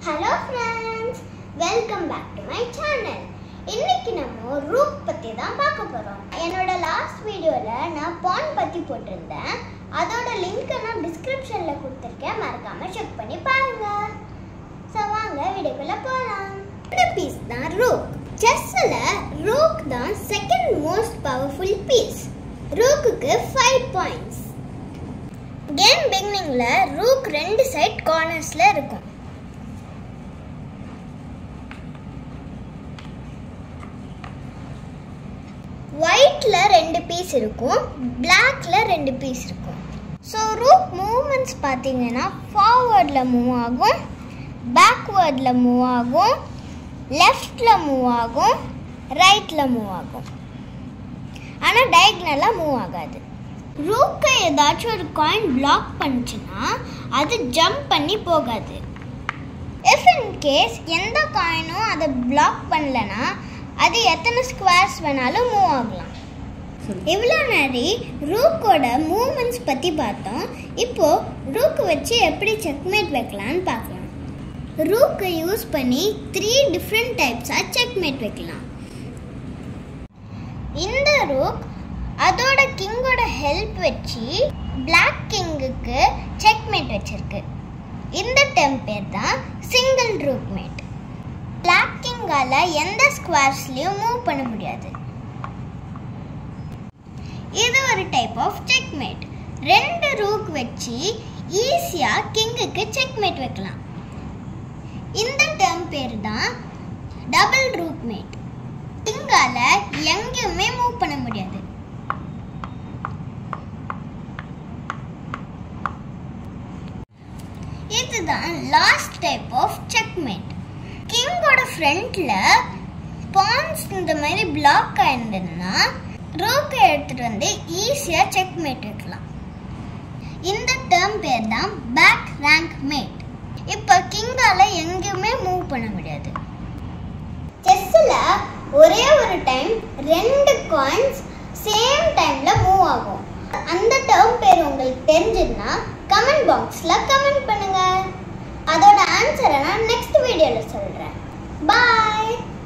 hello friends welcome back to my channel இன்னைக்கு நம்ம ரூப் பற்றி தான் பார்க்க போகிறோம் என்னோட லாஸ்ட் வீடியோவில் நான் பான் பற்றி போட்டிருந்தேன் அதோட லிங்க்கை நான் டிஸ்கிரிப்ஷனில் கொடுத்துருக்கேன் மறக்காமல் செக் பண்ணி பாருங்க ஸோ வாங்க வீடியோக்குள்ளே போகலாம் இந்த பீஸ் தான் ரூக் செஸ்ஸில் ரூக் தான் செகண்ட் மோஸ்ட் பவர்ஃபுல் பீஸ் ரூக்குக்கு ஃபைவ் பாயிண்ட்ஸ் கேம் பிகினிங்ல ரூக் ரெண்டு சைட் கார்னர்ஸ்ல இருக்கும் ஒயிட்ல ரெண்டு பீஸ் இருக்கும் பிளாக்ல ரெண்டு பீஸ் இருக்கும் ஸோ ரூக் மூவ்மெண்ட்ஸ் பார்த்தீங்கன்னா ஃபார்வர்டில் மூவ் ஆகும் பேக்வேர்டில் மூவ் ஆகும் லெஃப்டில் மூவ் ஆகும் ரைட்டில் மூவ் ஆகும் ஆனால் டயக்னலாக மூவ் ஆகாது ரூக்கை ஏதாச்சும் ஒரு காயின் பிளாக் பண்ணுச்சுன்னா அது ஜம்ப் பண்ணி போகாது இஃப் இன் கேஸ் எந்த காயினும் அதை பிளாக் பண்ணலனா அது எத்தனை ஸ்கொயர்ஸ் வேணாலும் மூவ் ஆகலாம் இவ்வளோ நேரி ரூக்கோட மூமெண்ட்ஸ் பற்றி பார்த்தோம் இப்போ ரூக்கு வச்சு எப்படி செக்மேட் வைக்கலாம்னு பார்க்கலாம் ரூக்கை யூஸ் பண்ணி த்ரீ டிஃப்ரெண்ட் டைப்ஸாக செக்மேட் வைக்கலாம் இந்த ரூக் அதோட கிங்கோட ஹெல்ப் வச்சு பிளாக் கிங்குக்கு செக்மேட் வச்சிருக்கு இந்த டெம் பேர் தான் சிங்கிள் ரூக் மேட் பிளாக் கிங்கால எந்த ஸ்குவார்ஸ்லயும் மூவ் பண்ண முடியாது இது ஒரு டைப் ஆஃப் செக்மேட் ரெண்டு ரூக் வச்சு ஈஸியா கிங்குக்கு செக்மேட் வைக்கலாம் இந்த டெம் பேர் தான் டபுள் ரூக் மேட் கிங்கால எங்கேயுமே மூவ் பண்ண முடியாது இதுதான் லாஸ்ட் டைப் ஆஃப் செக்மேட் கிங்கோட ஃப்ரண்ட்ல பான்ஸ் இந்த மாதிரி பிளாக் ஆயிருந்ததுன்னா ரூக்கை எடுத்துட்டு வந்து ஈஸியா செக்மேட் வைக்கலாம் இந்த டேர்ம் பேர் தான் பேக் ரேங்க் மேட் இப்போ கிங்கால எங்கேயுமே மூவ் பண்ண முடியாது செஸ்ஸில் ஒரே ஒரு டைம் ரெண்டு காயின்ஸ் சேம் டைம்ல மூவ் ஆகும் அந்த டேர்ம் பேர் உங்களுக்கு தெரிஞ்சதுன்னா கமெண்ட் பாக்ஸ்ல கமெண்ட் பண்ணுங்க அதோட ஆன்சரை நான் நெக்ஸ்ட் வீடியோல சொல்றேன் பாய்